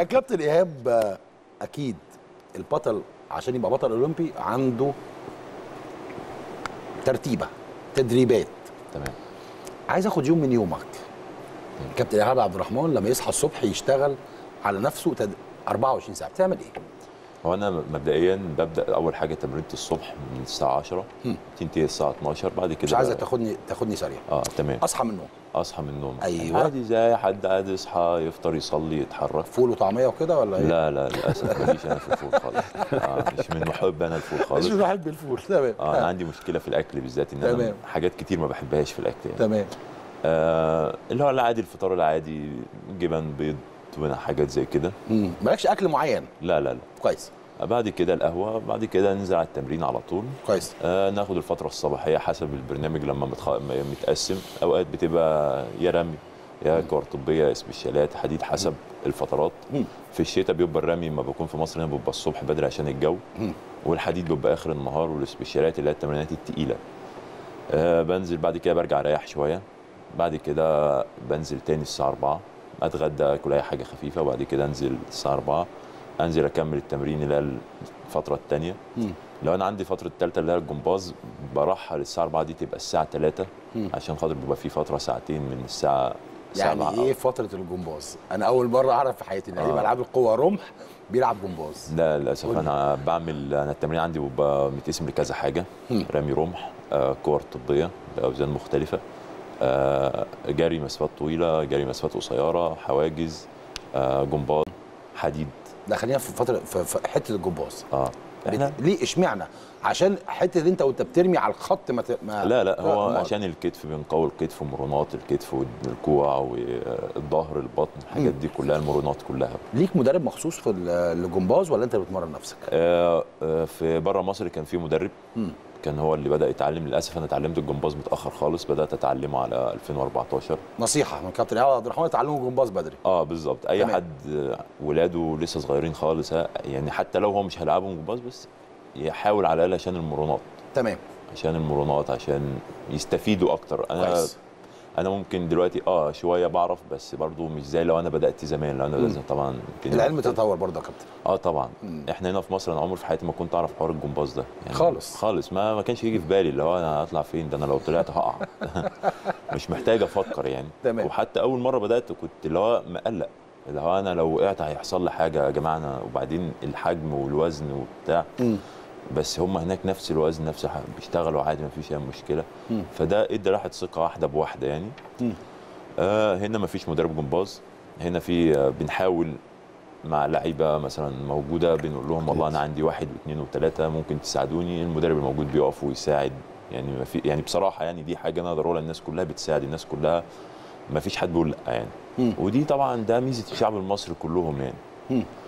كابتن ايهاب آه، اكيد البطل عشان يبقى بطل اولمبي عنده ترتيبه تدريبات تمام عايز اخد يوم من يومك كابتن ايهاب عبد الرحمن لما يصحى الصبح يشتغل على نفسه تد... 24 ساعه بتعمل ايه هو انا مبدئيا ببدا اول حاجه تمرينة الصبح من الساعه 10 مم. تنتهي الساعه 12 بعد كده مش عايزك تاخدني تاخدني سريع اه تمام اصحى من النوم اصحى من النوم أيوة. عادي زي اي حد عادي يصحى يفطر يصلي يتحرك فول وطعميه وكده ولا ايه لا لا للاسف ماليش انا في الفول خالص آه مش من محب انا الفول خالص مش بحب الفول تمام اه انا عندي مشكله في الاكل بالذات ان تمام. انا حاجات كتير ما بحبهاش في الاكل يعني. تمام آه اللي هو العادي الفطار العادي جبن بيض تونه حاجات زي كده مم. مالكش اكل معين لا لا لا كويس بعد كده القهوه بعد كده ننزل على التمرين على طول كويس آه ناخد الفتره الصباحيه حسب البرنامج لما متخ... م- متقسم اوقات بتبقى يا رمي يا كور طبيه سبيشالات حديد حسب الفترات مم. في الشتاء بيبقى الرمي لما بكون في مصر هنا بيبقى الصبح بدري عشان الجو مم. والحديد بيبقى اخر النهار والسبيشالات اللي هي التمرينات التقيله آه بنزل بعد كده برجع اريح شويه بعد كده بنزل تاني الساعه 4 اتغدى اكل اي حاجه خفيفه وبعد كده انزل الساعه 4 انزل اكمل التمرين اللي هي الفتره الثانيه مم. لو انا عندي فتره الثالثه اللي هي الجمباز برحل الساعه 4 دي تبقى الساعه 3 مم. عشان خاطر بيبقى في فتره ساعتين من الساعه يعني سبعة. ايه فتره الجمباز انا اول مره اعرف في حياتي ان لعيب آه. العاب القوه رمح بيلعب جمباز لا للاسف قولي. انا بعمل انا التمرين عندي بيبقى متقسم لكذا حاجه مم. رمي رمح آه، كور طبيه باوزان مختلفه آه، جري مسافات طويله جري مسافات قصيره حواجز آه، جمباز حديد لا خلينا في فتره في في حته الجمباز اه احنا بت... ليه اشمعنى عشان حته انت وانت بترمي على الخط ما, ت... ما لا لا هو ما- عشان الكتف بنقوي الكتف ومرونات الكتف والكوع والظهر البطن الحاجات دي كلها المرونات كلها ليك مدرب مخصوص في ال- الجمباز ولا انت بتمرن نفسك آه، آه، في بره مصر كان في مدرب مم. كان هو اللي بدا يتعلم للاسف انا اتعلمت الجمباز متاخر خالص بدات اتعلمه على 2014 نصيحه من كابتن ايهاب عبد الرحمن اتعلموا جمباز بدري اه بالظبط اي تمام. حد آه، ولاده لسه صغيرين خالص ها، يعني حتى لو هو مش هيلعبهم جمباز بس يحاول على الاقل عشان المرونات تمام عشان المرونات عشان يستفيدوا اكتر انا كويس انا ممكن دلوقتي اه شويه بعرف بس برضو مش زي لو انا بدات زمان لو انا مم. بدأت طبعا الدنيا العلم مختلفة. تطور برضه يا كابتن اه طبعا مم. احنا هنا في مصر انا عمري في حياتي ما كنت اعرف حوار الجمباز ده يعني خالص. خالص ما ما كانش يجي في بالي اللي هو انا هطلع فين ده انا لو طلعت هقع مش محتاج افكر يعني تمام. وحتى اول مره بدات كنت اللي هو مقلق اللي هو انا لو وقعت هيحصل لي حاجه يا جماعه انا وبعدين الحجم والوزن وبتاع مم. بس هم هناك نفس الوزن نفس الح- بيشتغلوا عادي ما فيش اي مشكله مم. فده ادى راحه ثقه واحده بواحده يعني مم. آه هنا ما فيش مدرب جمباز هنا في آه بنحاول مع لعيبه مثلا موجوده بنقول لهم والله انا عندي واحد واثنين وثلاثه ممكن تساعدوني المدرب الموجود بيقف ويساعد يعني ما في يعني بصراحه يعني دي حاجه انا اقدر اقولها الناس كلها بتساعد الناس كلها ما فيش حد بيقول لا يعني مم. ودي طبعا ده ميزه الشعب المصري كلهم يعني مم.